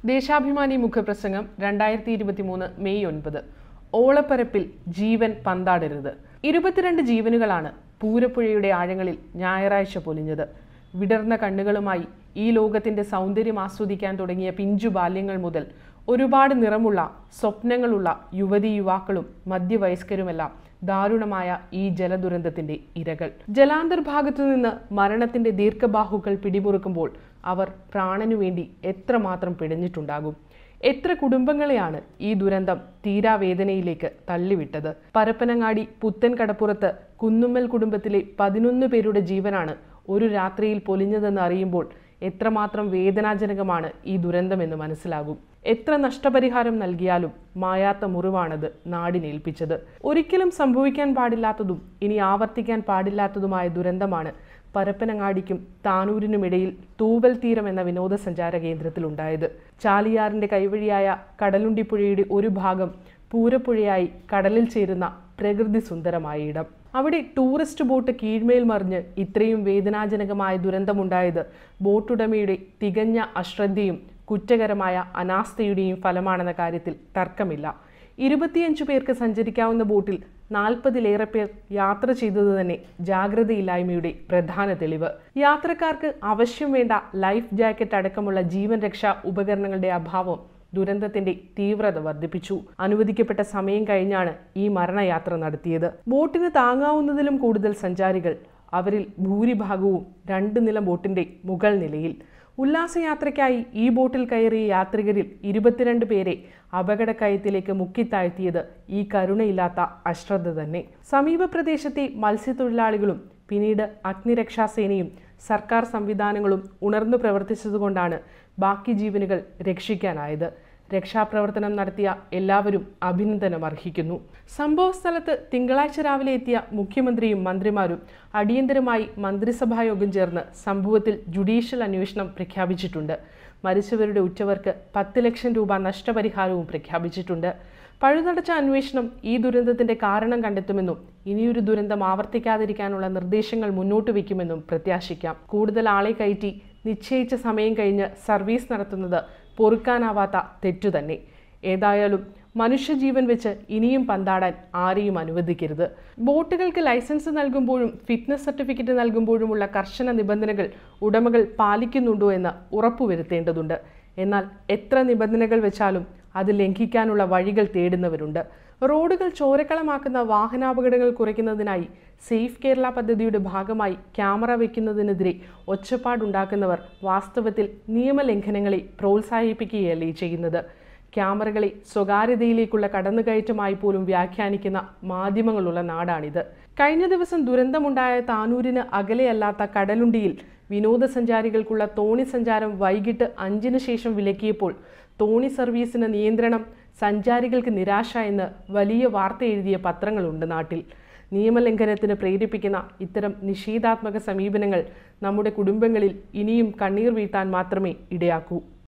ദേശാഭിമാനി മുഖപ്രസംഗം രണ്ടായിരത്തി ഇരുപത്തി മൂന്ന് മെയ് ഒൻപത് ഓളപ്പരപ്പിൽ ജീവൻ പന്താടരുത് ഇരുപത്തിരണ്ട് ജീവനുകളാണ് പൂരപ്പുഴയുടെ ആഴങ്ങളിൽ ഞായറാഴ്ച പൊലിഞ്ഞത് വിടർന്ന കണ്ണുകളുമായി ഈ ലോകത്തിന്റെ സൗന്ദര്യം ആസ്വദിക്കാൻ തുടങ്ങിയ പിഞ്ചു ബാല്യങ്ങൾ മുതൽ ഒരുപാട് നിറമുള്ള സ്വപ്നങ്ങളുള്ള യുവതി യുവാക്കളും മധ്യവയസ്കരുമെല്ലാം ദാരുണമായ ഈ ജലദുരന്തത്തിന്റെ ഇരകൾ ജലാന്തർഭാഗത്തു നിന്ന് മരണത്തിന്റെ ദീർഘബാഹുക്കൾ പിടിമുറുക്കുമ്പോൾ അവർ പ്രാണനു വേണ്ടി എത്രമാത്രം പിടഞ്ഞിട്ടുണ്ടാകും എത്ര കുടുംബങ്ങളെയാണ് ഈ ദുരന്തം തീരാവേദനയിലേക്ക് തള്ളിവിട്ടത് പരപ്പനങ്ങാടി പുത്തൻ കടപ്പുറത്ത് കുന്നുമ്മൽ കുടുംബത്തിലെ പതിനൊന്ന് പേരുടെ ജീവനാണ് ഒരു രാത്രിയിൽ പൊലിഞ്ഞതെന്ന് അറിയുമ്പോൾ എത്രമാത്രം വേദനാജനകമാണ് ഈ ദുരന്തമെന്ന് മനസ്സിലാകും എത്ര നഷ്ടപരിഹാരം നൽകിയാലും മായാത്ത മുറിവാണത് നാടിനേൽപ്പിച്ചത് ഒരിക്കലും സംഭവിക്കാൻ പാടില്ലാത്തതും ഇനി ആവർത്തിക്കാൻ പാടില്ലാത്തതുമായ ദുരന്തമാണ് പരപ്പനങ്ങാടിക്കും താനൂരിനുമിടയിൽ തൂവൽ തീരം എന്ന വിനോദസഞ്ചാര കേന്ദ്രത്തിലുണ്ടായത് ചാലിയാറിന്റെ കൈവഴിയായ കടലുണ്ടിപ്പുഴയുടെ ഒരു ഭാഗം പൂരപ്പുഴയായി കടലിൽ ചേരുന്ന പ്രകൃതി സുന്ദരമായ ഇടം അവിടെ ടൂറിസ്റ്റ് ബോട്ട് കീഴ്മേൽ മറിഞ്ഞ് ഇത്രയും വേദനാജനകമായ ദുരന്തമുണ്ടായത് ബോട്ടുടമയുടെ തികഞ്ഞ അശ്രദ്ധയും കുറ്റകരമായ അനാസ്ഥയുടെയും ഫലമാണെന്ന കാര്യത്തിൽ തർക്കമില്ല ഇരുപത്തിയഞ്ചു പേർക്ക് സഞ്ചരിക്കാവുന്ന ബോട്ടിൽ നാൽപ്പതിലേറെ പേർ യാത്ര ചെയ്തത് തന്നെ ജാഗ്രതയില്ലായ്മയുടെ പ്രധാന തെളിവ് യാത്രക്കാർക്ക് ആവശ്യം വേണ്ട ലൈഫ് ജാക്കറ്റ് അടക്കമുള്ള ജീവൻ രക്ഷാ ഉപകരണങ്ങളുടെ അഭാവം ദുരന്തത്തിന്റെ തീവ്രത വർദ്ധിപ്പിച്ചു അനുവദിക്കപ്പെട്ട സമയം കഴിഞ്ഞാണ് ഈ മരണയാത്ര നടത്തിയത് ബോട്ടിന് താങ്ങാവുന്നതിലും കൂടുതൽ സഞ്ചാരികൾ അവരിൽ ഭൂരിഭാഗവും രണ്ട് നില ബോട്ടിന്റെ മുകൾ നിലയിൽ ഉല്ലാസയാത്രയ്ക്കായി ഈ ബോട്ടിൽ കയറിയ യാത്രികരിൽ ഇരുപത്തിരണ്ട് പേരെ അപകടക്കയത്തിലേക്ക് മുക്കിത്താഴ്ത്തിയത് ഈ കരുണയില്ലാത്ത അശ്രദ്ധ തന്നെ സമീപ പ്രദേശത്തെ മത്സ്യത്തൊഴിലാളികളും പിന്നീട് അഗ്നിരക്ഷാസേനയും സർക്കാർ സംവിധാനങ്ങളും ഉണർന്നു പ്രവർത്തിച്ചതുകൊണ്ടാണ് ബാക്കി ജീവനുകൾ രക്ഷിക്കാനായത് രക്ഷാപ്രവർത്തനം നടത്തിയ എല്ലാവരും അഭിനന്ദനം അർഹിക്കുന്നു സംഭവ സ്ഥലത്ത് തിങ്കളാഴ്ച രാവിലെ എത്തിയ മുഖ്യമന്ത്രിയും മന്ത്രിമാരും അടിയന്തരമായി മന്ത്രിസഭാ യോഗം ചേർന്ന് സംഭവത്തിൽ ജുഡീഷ്യൽ അന്വേഷണം പ്രഖ്യാപിച്ചിട്ടുണ്ട് മരിച്ചവരുടെ ഉറ്റവർക്ക് പത്ത് ലക്ഷം രൂപ നഷ്ടപരിഹാരവും പ്രഖ്യാപിച്ചിട്ടുണ്ട് പഴുതടച്ച അന്വേഷണം ഈ ദുരന്തത്തിന്റെ കാരണം കണ്ടെത്തുമെന്നും ഇനിയൊരു ദുരന്തം ആവർത്തിക്കാതിരിക്കാനുള്ള നിർദ്ദേശങ്ങൾ മുന്നോട്ട് വയ്ക്കുമെന്നും പ്രത്യാശിക്കാം കൂടുതൽ ആളെ കയറ്റി നിശ്ചയിച്ച സമയം കഴിഞ്ഞ് സർവീസ് നടത്തുന്നത് പൊറുക്കാനാവാത്ത തെറ്റു തന്നെ ഏതായാലും മനുഷ്യജീവൻ വെച്ച് ഇനിയും പന്താടാൻ ആരെയും അനുവദിക്കരുത് ബോട്ടുകൾക്ക് ലൈസൻസ് നൽകുമ്പോഴും ഫിറ്റ്നസ് സർട്ടിഫിക്കറ്റ് നൽകുമ്പോഴുമുള്ള കർശന നിബന്ധനകൾ ഉടമകൾ പാലിക്കുന്നുണ്ടോ എന്ന് ഉറപ്പുവരുത്തേണ്ടതുണ്ട് എന്നാൽ എത്ര നിബന്ധനകൾ വെച്ചാലും അത് ലംഘിക്കാനുള്ള വഴികൾ തേടുന്നവരുണ്ട് റോഡുകൾ ചോരക്കളമാക്കുന്ന വാഹനാപകടങ്ങൾ കുറയ്ക്കുന്നതിനായി സേഫ് കേരള പദ്ധതിയുടെ ഭാഗമായി ക്യാമറ വയ്ക്കുന്നതിനെതിരെ ഒച്ചപ്പാടുണ്ടാക്കുന്നവർ വാസ്തവത്തിൽ നിയമലംഘനങ്ങളെ പ്രോത്സാഹിപ്പിക്കുകയല്ലേ ചെയ്യുന്നത് ക്യാമറകളെ സ്വകാര്യതയിലേക്കുള്ള കടന്നുകയറ്റമായി പോലും വ്യാഖ്യാനിക്കുന്ന മാധ്യമങ്ങളുള്ള നാടാണിത് കഴിഞ്ഞ ദിവസം ദുരന്തമുണ്ടായ താനൂരിന് അകലെയല്ലാത്ത കടലുണ്ടിയിൽ വിനോദസഞ്ചാരികൾക്കുള്ള തോണി സഞ്ചാരം വൈകിട്ട് അഞ്ചിന് ശേഷം വിലക്കിയപ്പോൾ തോണി സർവീസിന് നിയന്ത്രണം സഞ്ചാരികൾക്ക് നിരാശ എന്ന് വലിയ വാർത്ത എഴുതിയ പത്രങ്ങളുണ്ട് നാട്ടിൽ നിയമലംഘനത്തിന് പ്രേരിപ്പിക്കുന്ന ഇത്തരം നിഷേധാത്മക സമീപനങ്ങൾ നമ്മുടെ കുടുംബങ്ങളിൽ ഇനിയും കണ്ണീർ വീഴ്ത്താൻ മാത്രമേ ഇടയാക്കൂ